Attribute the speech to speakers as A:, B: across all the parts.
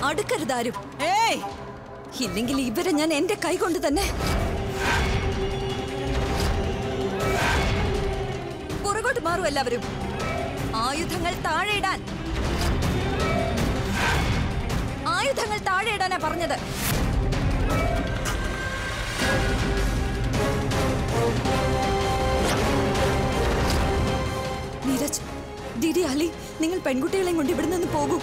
A: അടുക്കരുതാരും
B: ഏയ്
A: ഇല്ലെങ്കിൽ ഇവരെ ഞാൻ എന്റെ കൈ കൊണ്ട് തന്നെ പുറകോട്ട് മാറും എല്ലാവരും ആയുധങ്ങൾ താഴെയിടാൻ ആയുധങ്ങൾ താഴെയിടാനാ പറഞ്ഞത് നീരജ് ഡിഡി അലി നിങ്ങൾ പെൺകുട്ടികളെയും കൊണ്ട് ഇവിടെ നിന്ന് പോകൂ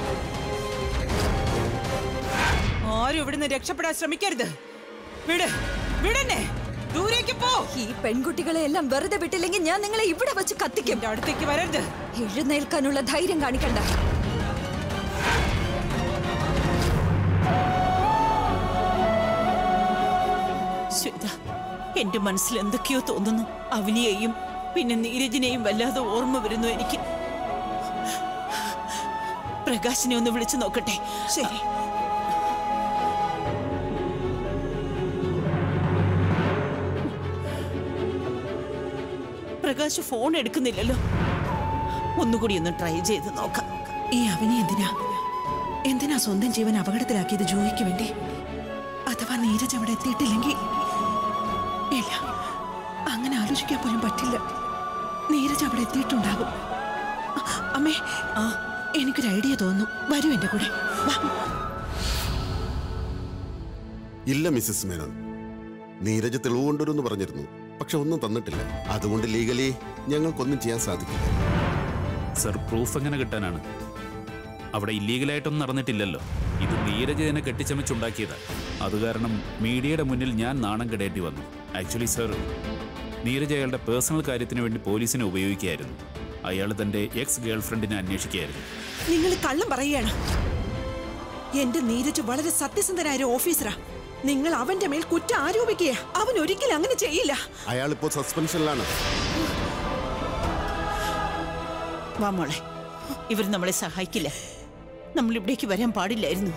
B: ആരും ഇവിടുന്ന് രക്ഷപ്പെടാൻ ശ്രമിക്കരുത് വിട് വിടന്നെ ദൂരേക്ക് പോ
A: ഈ പെൺകുട്ടികളെ എല്ലാം വെറുതെ വിട്ടില്ലെങ്കിൽ ഞാൻ നിങ്ങളെ ഇവിടെ വെച്ച് കത്തിക്കും
B: എന്റെ അടുത്തേക്ക് വരരുത്
A: എഴുന്നേൽക്കാനുള്ള ധൈര്യം കാണിക്കണ്ട
B: ശ്വേത എന്റെ മനസ്സിൽ എന്തൊക്കെയോ തോന്നുന്നു അവനിയെയും പിന്നെ നീരജിനെയും വല്ലാതെ ഓർമ്മ വരുന്നു എനിക്ക് പ്രകാശിനെ ഒന്ന് വിളിച്ചു നോക്കട്ടെ ശരി പ്രകാശ് ഫോൺ എടുക്കുന്നില്ലല്ലോ ഒന്നുകൂടി ഒന്ന് ട്രൈ ചെയ്ത് നോക്കാം
C: ഈ അവനെ എന്തിനാ എന്തിനാ സ്വന്തം ജീവൻ അപകടത്തിലാക്കിയത് ജോയിക്ക് വേണ്ടി അഥവാ നീരജ് അവിടെ എത്തിയിട്ടില്ലെങ്കിൽ ഇല്ല അങ്ങനെ ആലോചിക്കാൻ പോലും പറ്റില്ല നീരജ് അവിടെ എത്തിയിട്ടുണ്ടാകും അ- അമ്മേ ആ എനിക്കൊരു ഐഡിയ തോന്നുന്നു വരൂ എന്റെ കൂടെ വാ
D: ഇല്ല മിസ്സസ് മേനോൻ നീരജ് തെളിവ് കൊണ്ടുവരുമെന്ന് പറഞ്ഞിരുന്നു പക്ഷെ ഒന്നും തന്നിട്ടില്ല അതുകൊണ്ട് ലീഗലി ഞങ്ങൾക്കൊന്നും ചെയ്യാൻ സാധിക്കില്ല
E: സർ പ്രൂഫ് എങ്ങനെ കിട്ടാനാണ് അവിടെ ഇല്ലീഗലായിട്ടൊന്നും നടന്നിട്ടില്ലല്ലോ ഇത് നീരജനെ കെട്ടിച്ചമച്ചുണ്ടാക്കിയതാ അത് കാരണം മീഡിയയുടെ മുന്നിൽ ഞാൻ നാണം കെടേണ്ടി വന്നു ആക്ച്വലി സർ നീരജ് അയാളുടെ പേഴ്സണൽ കാര്യത്തിന് വേണ്ടി പോലീസിനെ ഉപയോഗിക്കുകയായിരുന്നു അയാൾ തന്റെ എക്സ് ഗേൾഫ്രണ്ടിനെ അന്വേഷിക്കുകയായിരുന്നു
C: നിങ്ങൾ കള്ളം പറയുകയാണ് എന്റെ നീരജ് വളരെ സത്യസന്ധനായ ഒരു ഓഫീസറാ നിങ്ങൾ അവന്റെ മേൽ കുറ്റം ആരോപിക്കുക അവൻ ഒരിക്കലും അങ്ങനെ ചെയ്യില്ല
D: അയാളിപ്പോ സസ്പെൻഷനിലാണ്
B: വാ മോളെ ഇവർ നമ്മളെ സഹായിക്കില്ല നമ്മൾ ഇവിടേക്ക് വരാൻ പാടില്ലായിരുന്നു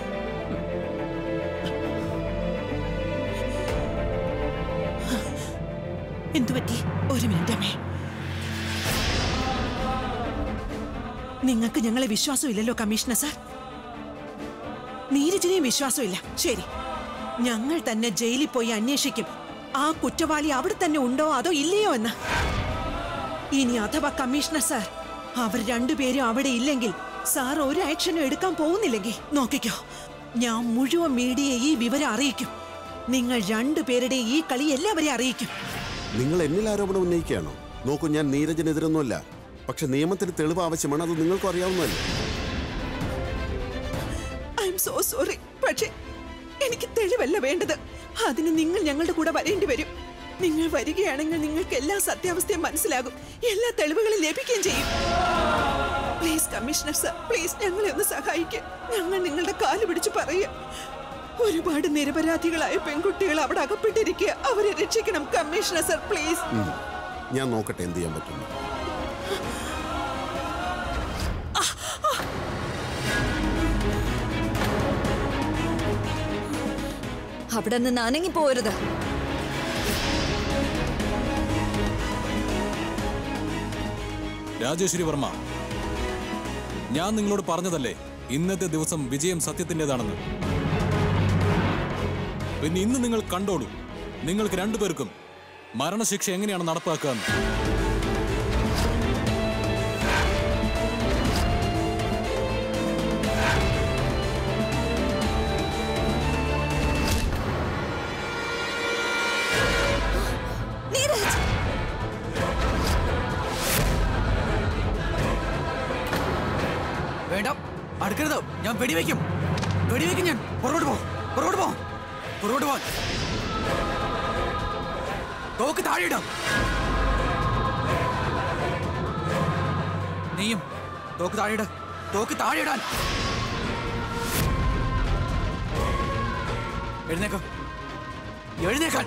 B: എന്തു പറ്റി
C: ഒരു മിനിറ്റ് അമ്മേ നിങ്ങൾക്ക് ഞങ്ങളെ വിശ്വാസമില്ലല്ലോ കമ്മീഷണർ സാർ നീരജിനെയും വിശ്വാസമില്ല ശരി ഞങ്ങൾ തന്നെ ജയിലിൽ പോയി അന്വേഷിക്കും ആ കുറ്റവാളി അവിടെ തന്നെ ഉണ്ടോ അതോ ഇല്ലയോ എന്ന് ഇനി അഥവാ കമ്മീഷണർ സാർ അവർ രണ്ടുപേരും അവിടെ ഇല്ലെങ്കിൽ സാർ ഒരു ആക്ഷനും എടുക്കാൻ പോകുന്നില്ലെങ്കിൽ നോക്കിക്കോ ഞാൻ മുഴുവൻ മീഡിയയെ ഈ വിവരം അറിയിക്കും നിങ്ങൾ രണ്ടുപേരുടെ ഈ കളി എല്ലാവരെയും അറിയിക്കും
D: നിങ്ങൾ എന്നിൽ ആരോപണം ഉന്നയിക്കുകയാണോ നോക്കൂ ഞാൻ നീരജിനെതിരൊന്നുമല്ല പക്ഷെ നിയമത്തിന് തെളിവ് ആവശ്യമാണ് അത് നിങ്ങൾക്കും അറിയാവുന്നതല്ലേ
C: ഐ എം സോ സോറി പക്ഷേ എനിക്ക് തെളിവല്ല വേണ്ടത് അതിന് നിങ്ങൾ ഞങ്ങളുടെ കൂടെ വരേണ്ടി വരും നിങ്ങൾ വരികയാണെങ്കിൽ നിങ്ങൾക്ക് എല്ലാ സത്യാവസ്ഥയും മനസ്സിലാകും എല്ലാ തെളിവുകളും ലഭിക്കുകയും ചെയ്യും പ്ലീസ് കമ്മീഷണർ സർ പ്ലീസ് ഞങ്ങളെ ഒന്ന് സഹായിക്കുക ഞങ്ങൾ നിങ്ങളുടെ കാല് പിടിച്ച് പറയുക ഒരുപാട് നിരപരാധികളായ പെൺകുട്ടികൾ അവിടെ അകപ്പെട്ടിരിക്കുക അവരെ രക്ഷിക്കണം കമ്മീഷണർ സർ പ്ലീസ്
D: ഉം. ഞാൻ നോക്കട്ടെ എന്ത് ചെയ്യാൻ പറ്റുന്നു
A: അവിടെ നിന്ന് അനങ്ങി പോരുത്
F: രാജേശ്വരി വർമ്മ ഞാൻ നിങ്ങളോട് പറഞ്ഞതല്ലേ ഇന്നത്തെ ദിവസം വിജയം സത്യത്തിൻ്റെതാണെന്ന് പിന്നെ ഇന്ന് നിങ്ങൾ കണ്ടോളൂ നിങ്ങൾക്ക് രണ്ടുപേർക്കും മരണശിക്ഷ എങ്ങനെയാണ് നടപ്പാക്കുക എന്ന്.
A: നീരജ്
G: വേണ്ട അടുക്കരുത് ഞാൻ വെടിവെക്കും വെടിവെക്കും ഞാൻ പുറകോട്ട് പോ പുറകോട്ട് പോ പുറകോട്ട് പോ തോക്ക് താഴെയിടാം നീയും തോക്ക് താഴെയിട തോക്ക് താഴെയിടാൻ എഴുന്നേക്ക എഴുന്നേക്കാൻ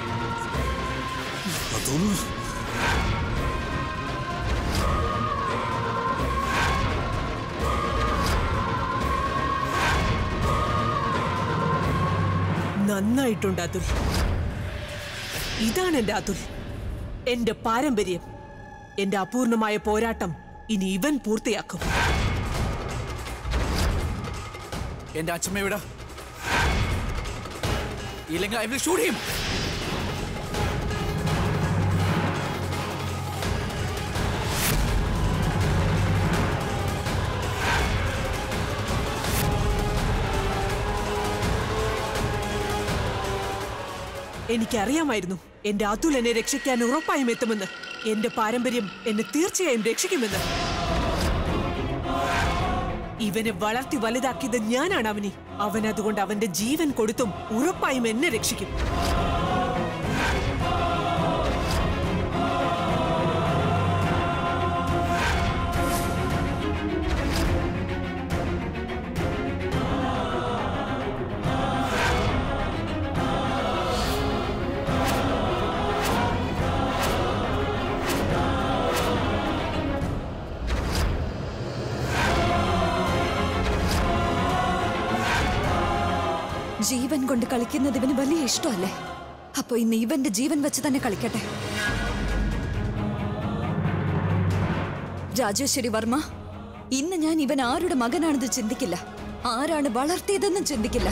C: നന്നായിട്ടുണ്ട് അതുൽ ഇതാണ് എന്റെ അതുൽ എന്റെ പാരമ്പര്യം എന്റെ അപൂർണമായ പോരാട്ടം ഇനി ഇവൻ പൂർത്തിയാക്കും
G: എന്റെ അച്ഛമ്മ എവിടെ ഇല്ലെങ്കിൽ ഐ വിൽ ഷൂട്ട് ഹിം
C: എനിക്കറിയാമായിരുന്നു എന്റെ അതുൽ എന്നെ രക്ഷിക്കാൻ ഉറപ്പായും എത്തുമെന്ന് എന്റെ പാരമ്പര്യം എന്നെ തീർച്ചയായും രക്ഷിക്കുമെന്ന് ഇവനെ വളർത്തി വലുതാക്കിയത് ഞാനാണ് അവനി അവൻ അതുകൊണ്ട് അവന്റെ ജീവൻ കൊടുത്തും ഉറപ്പായും എന്നെ രക്ഷിക്കും
A: ജീവൻ കൊണ്ട് കളിക്കുന്നത് ഇവന് വലിയ ഇഷ്ടമല്ലേ അപ്പൊ ഇന്ന് ഇവന്റെ ജീവൻ വെച്ച് തന്നെ കളിക്കട്ടെ രാജേശ്വരി വർമ്മ ഇന്ന് ഞാൻ ഇവൻ ആരുടെ മകനാണെന്ന് ചിന്തിക്കില്ല ആരാണ് വളർത്തിയതെന്നും ചിന്തിക്കില്ല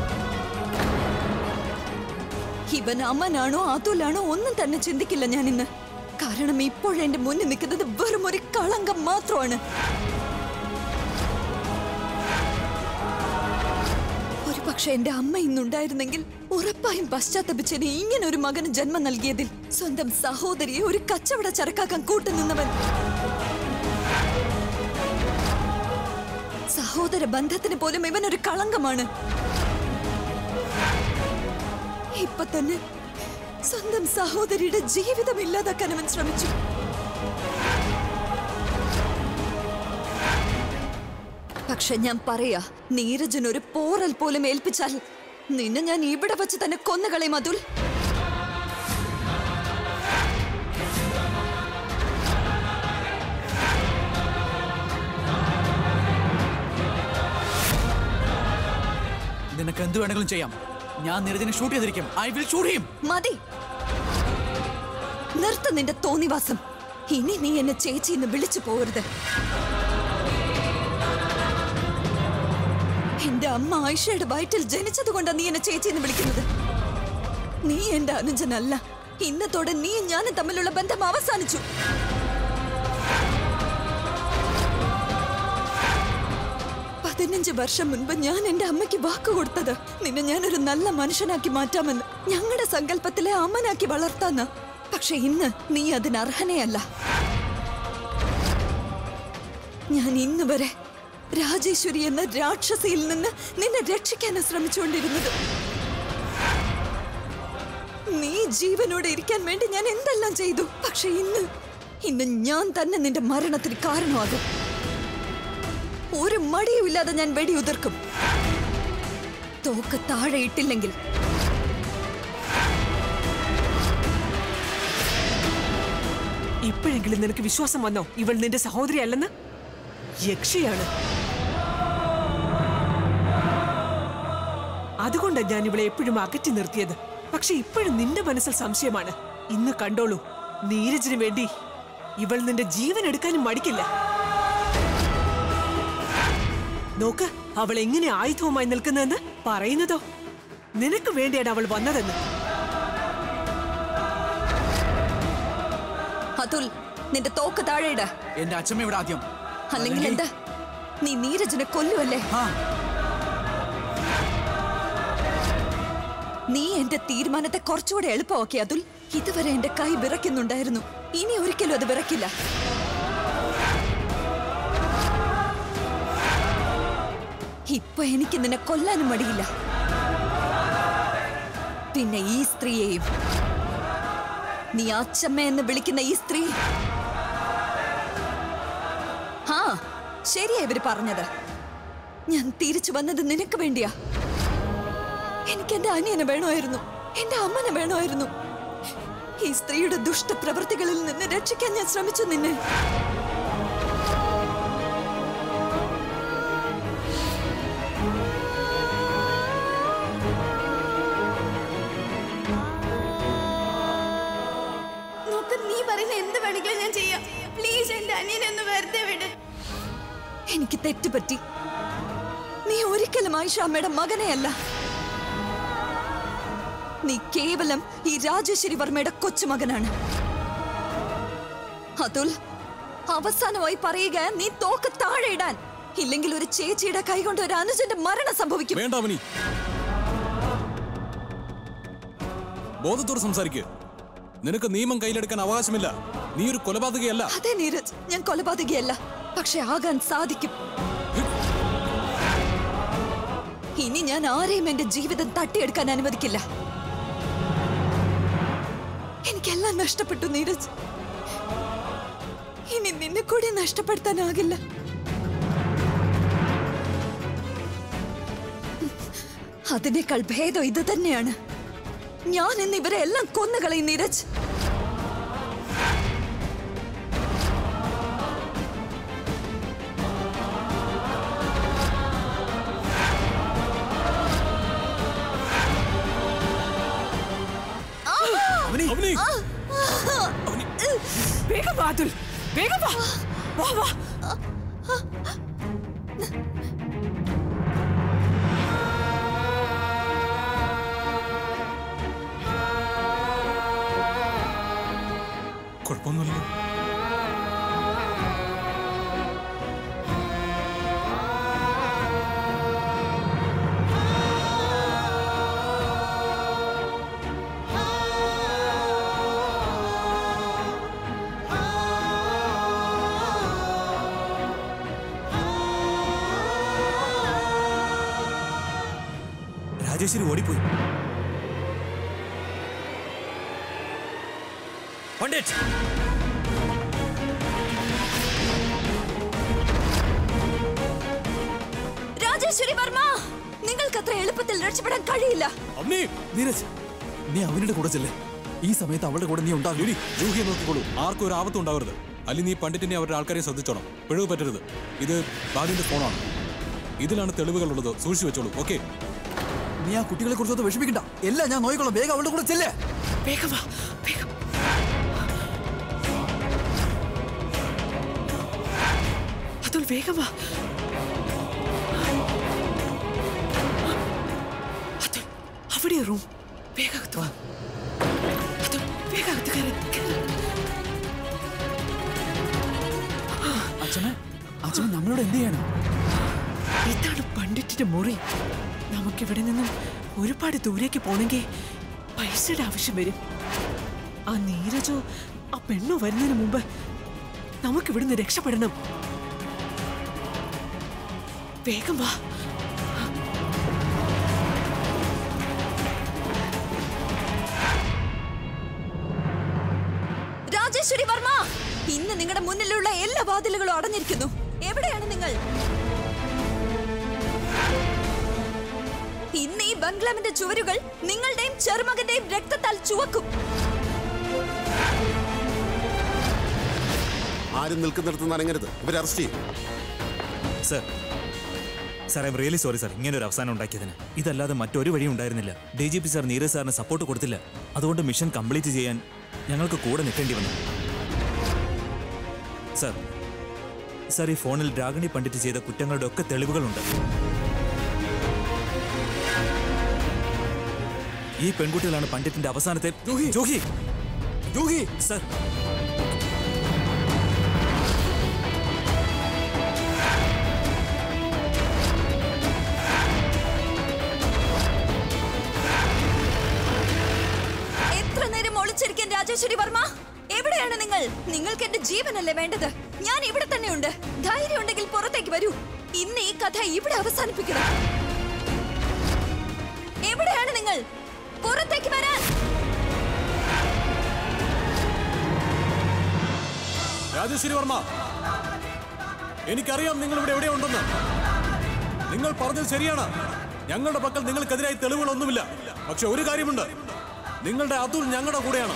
A: ഇവൻ അമ്മനാണോ അതുലാണോ ഒന്നും തന്നെ ചിന്തിക്കില്ല ഞാൻ ഇന്ന് കാരണം ഇപ്പോഴെന്റെ മുന്നിൽ നിൽക്കുന്നത് വെറും ഒരു കളങ്കം മാത്രമാണ് ഒരു പക്ഷെ എന്റെ അമ്മ ഇന്നുണ്ടായിരുന്നെങ്കിൽ ഉറപ്പായും പശ്ചാത്തപിച്ചതിന് ഇങ്ങനെ ഒരു മകന് ജന്മം നൽകിയതിൽ സ്വന്തം സഹോദരിയെ ഒരു കച്ചവട ചരക്കാക്കാൻ കൂട്ടുനിന്നവൻ സഹോദര ബന്ധത്തിന് പോലും ഇവൻ ഒരു കളങ്കമാണ് ഇപ്പൊ തന്നെ സ്വന്തം സഹോദരിയുടെ ജീവിതം ഇല്ലാതാക്കാൻ അവൻ ശ്രമിച്ചു പക്ഷെ ഞാൻ പറയാ നീരജൻ ഒരു പോറൽ പോലും ഏൽപ്പിച്ചാൽ നിന്നെ ഞാൻ ഇവിടെ വെച്ച് തന്നെ കൊന്നുകളയും അതുൽ
G: നിനക്ക് എന്ത് വേണമെങ്കിലും ചെയ്യാം ഞാൻ നീരജിനെ ഷൂട്ട് ചെയ്തിരിക്കും ഐ വിൽ ഷൂട്ട് ഹിം
A: മതി നിർത്ത നിന്റെ തോന്നിവാസം ഇനി നീ എന്നെ ചേച്ചി എന്ന് വിളിച്ചു പോകരുത് എന്റെ അമ്മ ആയിഷയുടെ വയറ്റിൽ ജനിച്ചത് കൊണ്ടാ നീ എന്നെ ചേച്ചി എന്ന് വിളിക്കുന്നത് നീ എന്റെ അനുജനല്ല ഇന്നത്തോടെ നീ ഞാനും തമ്മിലുള്ള ബന്ധം അവസാനിച്ചു പതിനഞ്ച് വർഷം മുൻപ് ഞാൻ എന്റെ അമ്മയ്ക്ക് വാക്ക് കൊടുത്തത് നിന്നെ ഞാനൊരു നല്ല മനുഷ്യനാക്കി മാറ്റാമെന്ന് ഞങ്ങളുടെ സങ്കല്പത്തിലെ അമ്മനാക്കി വളർത്താന്ന് പക്ഷെ ഇന്ന് നീ അതിന് അർഹനയല്ല ഞാൻ ഇന്ന് വരെ രാജേശ്വരി എന്ന രാക്ഷസിയിൽ നിന്ന് നിന്നെ രക്ഷിക്കാനാണ് ശ്രമിച്ചുകൊണ്ടിരുന്നത് നീ ജീവനോടെ ഇരിക്കാൻ വേണ്ടി ഞാൻ എന്തെല്ലാം ചെയ്തു പക്ഷെ ഇന്ന് ഇന്ന് ഞാൻ തന്നെ നിന്റെ മരണത്തിന് കാരണമാകും ഒരു മടിയുമില്ലാതെ ഞാൻ വെടിയുതിർക്കും തോക്ക് താഴെ ഇട്ടില്ലെങ്കിൽ
C: ഇപ്പോഴെങ്കിലും നിനക്ക് വിശ്വാസം വന്നോ ഇവൾ നിന്റെ സഹോദരി അല്ലെന്ന് യക്ഷിയാണ് അതുകൊണ്ടാണ് ഞാൻ ഇവളെ എപ്പോഴും അകറ്റി നിർത്തിയത് പക്ഷെ ഇപ്പോഴും നിന്റെ മനസ്സിൽ സംശയമാണ് ഇന്ന് കണ്ടോളൂ നീരജിന് വേണ്ടി ഇവൾ നിന്റെ ജീവൻ എടുക്കാനും മടിക്കില്ല നോക്ക് അവൾ എങ്ങനെ ആയുധവുമായി നിൽക്കുന്നതെന്ന് പറയുന്നതോ നിനക്ക് വേണ്ടിയാണ് അവൾ വന്നതെന്ന്
A: അതുൽ നിന്റെ തോക്ക് താഴെയിട
G: എന്റെ അച്ഛമ്മ ഇവിടെ ആദ്യം
A: അല്ലെങ്കിൽ എന്താ നീ നീരജിനെ കൊല്ലുവല്ലേ
G: ആ
A: നീ എന്റെ തീരുമാനത്തെ കുറച്ചുകൂടെ എളുപ്പമാക്കി അതുൽ ഇതുവരെ എന്റെ കൈ വിറയ്ക്കുന്നുണ്ടായിരുന്നു ഇനി ഒരിക്കലും അത് വിറക്കില്ല ഇപ്പൊ എനിക്ക് നിന്നെ കൊല്ലാനും മടിയില്ല പിന്നെ ഈ സ്ത്രീയെയും നീ അച്ചമ്മ എന്ന് വിളിക്കുന്ന ഈ സ്ത്രീ ആ ശരിയാ ഇവര് പറഞ്ഞത് ഞാൻ തിരിച്ചു വന്നത് നിനക്ക് വേണ്ടിയാ എനിക്ക് എന്റെ അനിയനെ വേണമായിരുന്നു എന്റെ അമ്മനെ വേണമായിരുന്നു ഈ സ്ത്രീയുടെ ദുഷ്ടപ്രവൃത്തികളിൽ നിന്ന് രക്ഷിക്കാൻ ഞാൻ ശ്രമിച്ചു നിന്നെ
H: നോക്ക് നീ പറയുന്ന എന്ത് വേണമെങ്കിലും ഞാൻ ചെയ്യാം പ്ലീസ് എന്റെ അനിയനെ ഒന്ന് വെറുതെ വിട്
A: എനിക്ക് തെറ്റുപറ്റി നീ ഒരിക്കലും ആയിഷാമ്മയുടെ മകനെയല്ല നീ കേവലം ഈ രാജേശ്വരി വർമ്മയുടെ കൊച്ചുമകനാണ് അതുൽ അവസാനമായി പറയുക നീ തോക്ക് താഴെ ഇടാൻ ഇല്ലെങ്കിൽ ഒരു ചേച്ചിയുടെ കൈകൊണ്ട് ഒരു അനുജന്റെ മരണം സംഭവിക്കും
F: വേണ്ട അവനി ബോധത്തോട് സംസാരിക്കുക നിനക്ക് നിയമം കയ്യിലെടുക്കാൻ അവകാശമില്ല നീ ഒരു കൊലപാതകയല്ല
A: അതെ നീരജ് ഞാൻ കൊലപാതകയല്ല പക്ഷെ ആകാൻ സാധിക്കും ഇനി ഞാൻ ആരെയും എന്റെ ജീവിതം തട്ടിയെടുക്കാൻ അനുവദിക്കില്ല എനിക്കെല്ലാം നഷ്ടപ്പെട്ടു നീരജ് ഇനി നിന്നെ കൂടി നഷ്ടപ്പെടുത്താനാകില്ല അതിനേക്കാൾ ഭേദം ഇത് തന്നെയാണ് ഞാൻ ഇന്ന് ഇവരെ എല്ലാം കൊന്നുകളയും നീരജ്
F: അവനി
B: വേഗം വാ അതുൽ വേഗം വാ വാ വാ
F: കുഴപ്പമൊന്നുമില്ലല്ലോ
G: രാജേശ്വരി ഓടിപ്പോയി പണ്ഡിറ്റ്
A: രാജേശ്വരി വർമ്മ നിങ്ങൾക്ക് അത്ര എളുപ്പത്തിൽ രക്ഷപ്പെടാൻ കഴിയില്ല
F: അവനി
G: നീരജ് നീ അവനുടെ കൂടെ ചെല്ലേ ഈ സമയത്ത് അവളുടെ കൂടെ നീ ഉണ്ടാകും
F: എടി ജൂഹിയെ നോക്കിക്കോളൂ ആർക്കും ഒരു ആപത്തും ഉണ്ടാവരുത് അല്ലെങ്കിൽ നീ പണ്ഡിറ്റിനെ അവരുടെ ആൾക്കാരെ ശ്രദ്ധിച്ചോണം പിഴവ് പറ്റരുത് ഇത് ബാബിന്റെ ഫോണാണ് ഇതിലാണ് തെളിവുകളുള്ളത് സൂക്ഷിച്ചു വെച്ചോളൂ ഓക്കെ
G: നീ ആ കുട്ടികളെ കുറിച്ചൊന്നും വിഷമിക്കണ്ട എല്ലാം ഞാൻ നോക്കിക്കോളാം വേഗം അവളുടെ കൂടെ ചെല്ലേ
B: വേഗം വാ വേഗം അതുൽ വേഗം വാ അതുൽ അവിടെ റൂം വേഗം അകത്ത് വാ അതുൽ വേഗം അകത്ത് കയറി കയറി.
G: അച്ഛനെ അച്ഛനെ നമ്മളോട് എന്ത് ചെയ്യണം
B: ഇതാണ് പണ്ഡിറ്റിന്റെ മുറി നമുക്കിവിടെ നിന്നും ഒരുപാട് ദൂരേക്ക് പോണെങ്കിൽ പൈസയുടെ ആവശ്യം വരും ആ നീരജോ ആ പെണ്ണോ വരുന്നതിന് മുമ്പ് നമുക്കിവിടുന്ന് രക്ഷപ്പെടണം വേഗം വാ
A: രാജേശ്വരി വർമ്മ ഇന്ന് നിങ്ങളുടെ മുന്നിലുള്ള എല്ലാ വാതിലുകളും അടഞ്ഞിരിക്കുന്നു എവിടെയാണ് നിങ്ങൾ ഇന്ന് ഈ ബംഗ്ലാവിന്റെ ചുവരുകൾ നിങ്ങളുടെയും ചെറുമകന്റെയും രക്തത്താൽ ചുവക്കും
D: ആരും നിൽക്കുന്നിടത്ത് നിന്ന് അനങ്ങരുത് ഇവരെ അറസ്റ്റ് ചെയ്യും
I: sir sir I am really sorry sir ഇങ്ങനെ ഒരു അവസാനം ഉണ്ടാക്കിയതിന് ഇതല്ലാതെ മറ്റൊരു വഴിയും ഉണ്ടായിരുന്നില്ല D G P sir Neeraj സാറിന് സപ്പോർട്ട് കൊടുത്തില്ല അതുകൊണ്ട് മിഷൻ കംപ്ലീറ്റ് ചെയ്യാൻ ഞങ്ങൾക്ക് കൂടെ നിൽക്കേണ്ടി വന്നു സർ സാർ ഈ ഫോണിൽ രാഗിണി പണ്ഡിറ്റ് ചെയ്ത കുറ്റങ്ങളുടെ ഒക്കെ തെളിവുകളുണ്ട് ഈ പെൺകുട്ടികളാണ് പണ്ഡിറ്റിന്റെ അവസാനത്തെ ജോഹി ജോഹി സർ
A: എത്ര നേരം ഒളിച്ചിരിക്കാൻ രാജേശ്വരി വർമ്മ എവിടെയാണ് നിങ്ങൾ നിങ്ങൾക്ക് എന്റെ ജീവനല്ലേ വേണ്ടത് ഞാൻ ഇവിടെ തന്നെ ഉണ്ട് ധൈര്യം ഉണ്ടെങ്കിൽ പുറത്തേക്ക് വരൂ ഇന്ന് ഈ കഥ ഇവിടെ അവസാനിപ്പിക്കണം എവിടെയാണ് നിങ്ങൾ പുറത്തേക്ക് വരാൻ
F: രാജേശ്വരി വർമ്മ എനിക്കറിയാം നിങ്ങൾ ഇവിടെ എവിടെ ഉണ്ടെന്ന് നിങ്ങൾ പറഞ്ഞത് ശരിയാണ് ഞങ്ങളുടെ പക്കൽ നിങ്ങൾക്കെതിരായി തെളിവുകളൊന്നുമില്ല പക്ഷെ ഒരു കാര്യമുണ്ട് നിങ്ങളുടെ അതുൽ ഞങ്ങളുടെ കൂടെയാണ്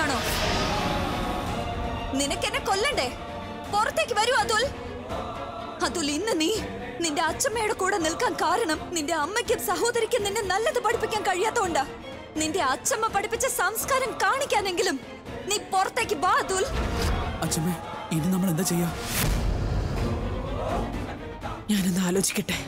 A: കൊല്ലാനാണോ നിനക്കെന്നെ കൊല്ലണ്ടേ പുറത്തേക്ക് വരൂ അതുൽ അതുൽ ഇന്ന് നീ നിന്റെ അച്ഛമ്മയുടെ കൂടെ നിൽക്കാൻ കാരണം നിന്റെ അമ്മയ്ക്കും സഹോദരിക്കും നിന്നെ നല്ലത് പഠിപ്പിക്കാൻ കഴിയാത്തോണ്ടാ നിന്റെ അച്ഛമ്മ പഠിപ്പിച്ച സംസ്കാരം കാണിക്കാനെങ്കിലും നീ പുറത്തേക്ക് വാ അതുൽ
G: അച്ഛമ്മേ ഇനി നമ്മൾ എന്താ ചെയ്യാ
B: ഞാനൊന്ന് ആലോചിക്കട്ടെ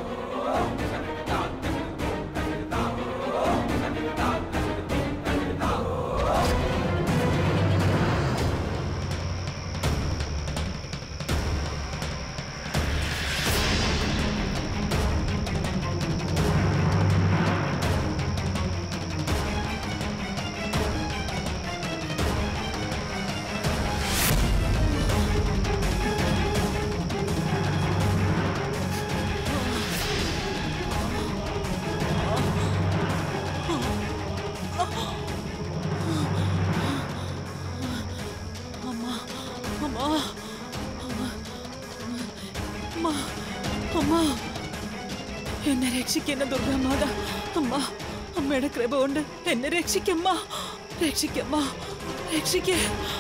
B: അമ്മ എന്നെ രക്ഷിക്കുന്ന ദുർഗാമാത അമ്മ അമ്മയുടെ കൃപ കൊണ്ട് എന്നെ രക്ഷിക്കമ്മ രക്ഷിക്കമ്മ രക്ഷിക്കേ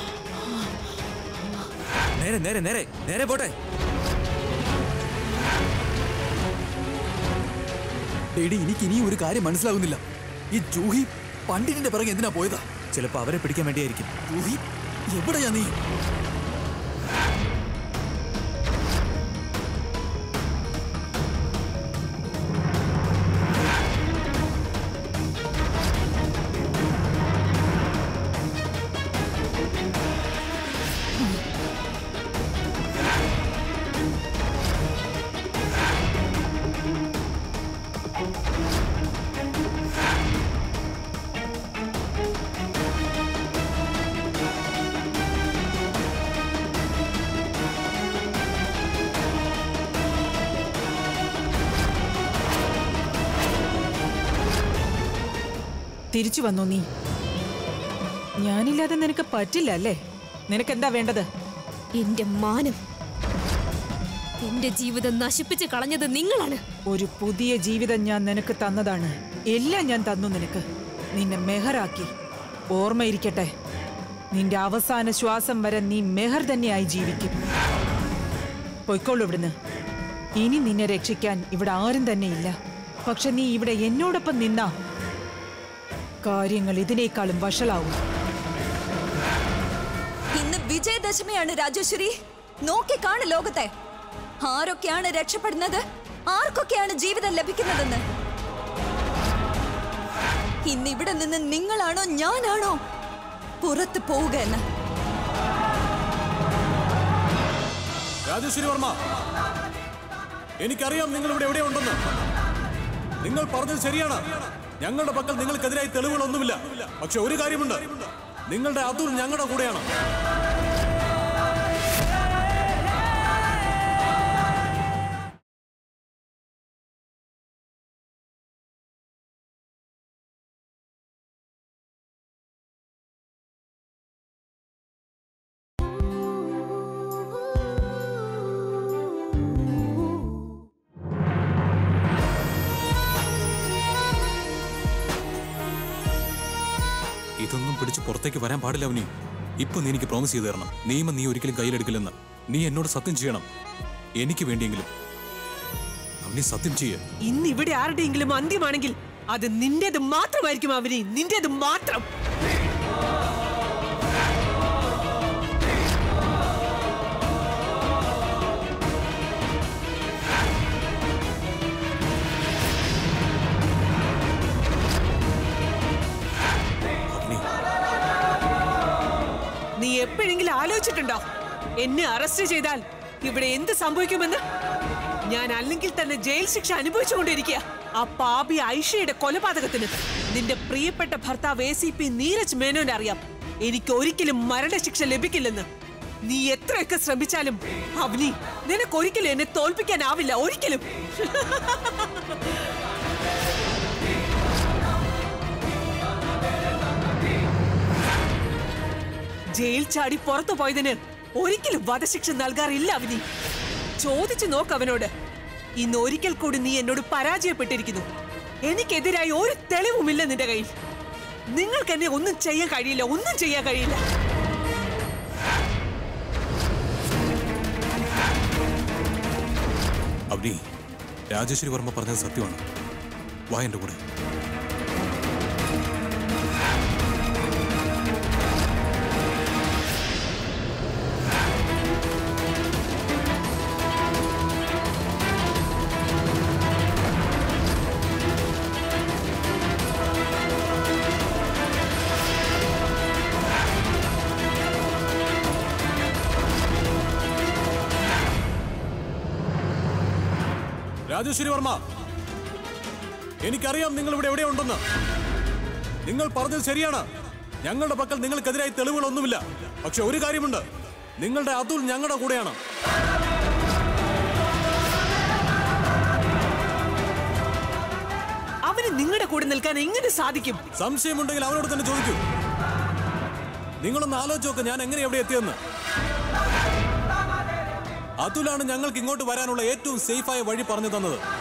I: നേരെ നേരെ നേരെ നേരെ പോട്ടെ
G: ഡേഡി എനിക്ക് ഇനിയും ഒരു കാര്യം മനസ്സിലാകുന്നില്ല ഈ ജൂഹി പണ്ഡിറ്റിന്റെ പിറകെ എന്തിനാ പോയതാ
I: ചിലപ്പോൾ അവരെ പിടിക്കാൻ വേണ്ടിയായിരിക്കും
G: ജൂഹി എവിടെയാ നീ
B: തിരിച്ചു വന്നു നീ ഞാനില്ലാതെ നിനക്ക് പറ്റില്ല അല്ലേ നിനക്കെന്താ വേണ്ടത്
H: എന്റെ മാനം എന്റെ ജീവിതം നശിപ്പിച്ച് കളഞ്ഞത് നിങ്ങളാണ്
B: ഒരു പുതിയ ജീവിതം ഞാൻ നിനക്ക് തന്നതാണ് എല്ലാം ഞാൻ തന്നു നിനക്ക് നിന്നെ മെഹറാക്കി ഓർമ്മയിരിക്കട്ടെ നിന്റെ അവസാന ശ്വാസം വരെ നീ മെഹർ തന്നെയായി ജീവിക്കും പൊയ്ക്കോളൂ ഇവിടുന്ന് ഇനി നിന്നെ രക്ഷിക്കാൻ ഇവിടെ ആരും തന്നെ ഇല്ല പക്ഷെ നീ ഇവിടെ എന്നോടൊപ്പം നിന്നാ കാര്യങ്ങൾ ഇതിനേക്കാളും വഷളാവും
A: ഇന്ന് വിജയദശമിയാണ് രാജേശ്വരി നോക്കി കാണ് ലോകത്തെ ആരൊക്കെയാണ് രക്ഷപ്പെടുന്നത് ആർക്കൊക്കെയാണ് ജീവിതം ലഭിക്കുന്നതെന്ന് ഇന്ന് ഇവിടെ നിന്ന് നിങ്ങളാണോ ഞാനാണോ പുറത്ത് പോവുക എന്ന്
F: രാജേശ്വരി വർമ്മ എനിക്കറിയാം നിങ്ങൾ ഇവിടെ എവിടെയുണ്ടെന്ന് നിങ്ങൾ പറഞ്ഞത് ശരിയാണ് ഞങ്ങളുടെ പക്കൽ നിങ്ങൾക്കെതിരായി തെളിവുകളൊന്നുമില്ല പക്ഷെ ഒരു കാര്യമുണ്ട് നിങ്ങളുടെ അതുൽ ഞങ്ങളുടെ കൂടെയാണ് ഇതൊന്നും പിടിച്ച് പുറത്തേക്ക് വരാൻ പാടില്ല അവനി ഇപ്പൊ നീ എനിക്ക് പ്രോമിസ് ചെയ്തു തരണം നിയമം നീ ഒരിക്കലും കയ്യിലെടുക്കില്ലെന്ന് നീ എന്നോട് സത്യം ചെയ്യണം എനിക്ക് വേണ്ടിയെങ്കിലും അവനി സത്യം ചെയ്യേ
J: ഇന്ന് ഇവിടെ ആരുടെയെങ്കിലും അന്ത്യമാണെങ്കിൽ അത് നിന്റേത് മാത്രമായിരിക്കും അവനി നിന്റേത് മാത്രം
F: അവനി
J: നീ എപ്പോഴെങ്കിലും ആലോചിച്ചിട്ടുണ്ടോ എന്നെ അറസ്റ്റ് ചെയ്താൽ ഇവിടെ എന്ത് സംഭവിക്കുമെന്ന് ഞാൻ അല്ലെങ്കിൽ തന്നെ ജയിൽ ശിക്ഷ അനുഭവിച്ചുകൊണ്ടിരിക്കുക ആ പാപി ഐഷയുടെ കൊലപാതകത്തിന് നിന്റെ പ്രിയപ്പെട്ട ഭർത്താവ് A C P Neeraj Menon അറിയാം എനിക്ക് ഒരിക്കലും മരണശിക്ഷ ലഭിക്കില്ലെന്ന് നീ എത്രയൊക്കെ ശ്രമിച്ചാലും അവനി നിനക്കൊരിക്കലും എന്നെ തോൽപ്പിക്കാനാവില്ല ഒരിക്കലും ജയിൽ ചാടി പുറത്തു പോയതിന് ഒരിക്കലും വധശിക്ഷ നൽകാറില്ല അവനി ചോദിച്ചു നോക്ക് അവനോട് ഇന്ന് ഒരിക്കൽ കൂടി നീ എന്നോട് പരാജയപ്പെട്ടിരിക്കുന്നു എനിക്കെതിരായി ഒരു തെളിവുമില്ല നിന്റെ കയ്യിൽ നിങ്ങൾക്ക് എന്നെ ഒന്നും ചെയ്യാൻ കഴിയില്ല ഒന്നും ചെയ്യാൻ കഴിയില്ല
F: അവനി രാജേശ്വരി വർമ്മ പറഞ്ഞത് സത്യമാണ് വാ എൻ്റെ കൂടെ രാജേശ്വരി വർമ്മ എനിക്കറിയാം നിങ്ങൾ ഇവിടെ എവിടെയുണ്ടെന്ന് നിങ്ങൾ പറഞ്ഞത് ശരിയാണ് ഞങ്ങളുടെ പക്കൽ നിങ്ങൾക്കെതിരായി തെളിവുകളൊന്നുമില്ല പക്ഷെ ഒരു കാര്യമുണ്ട് നിങ്ങളുടെ അതുൽ ഞങ്ങളുടെ കൂടെയാണ്
J: അവന് നിങ്ങളുടെ കൂടെ നിൽക്കാൻ എങ്ങനെ സാധിക്കും
F: സംശയമുണ്ടെങ്കിൽ അവനോട് തന്നെ ചോദിക്കൂ നിങ്ങളൊന്ന് ആലോചിച്ച് നോക്ക് ഞാൻ എങ്ങനെ എവിടെ എത്തിയെന്ന് അതുലാണ് ഞങ്ങൾക്ക് ഇങ്ങോട്ട് വരാനുള്ള ഏറ്റവും സേഫായ വഴി പറഞ്ഞു തന്നത്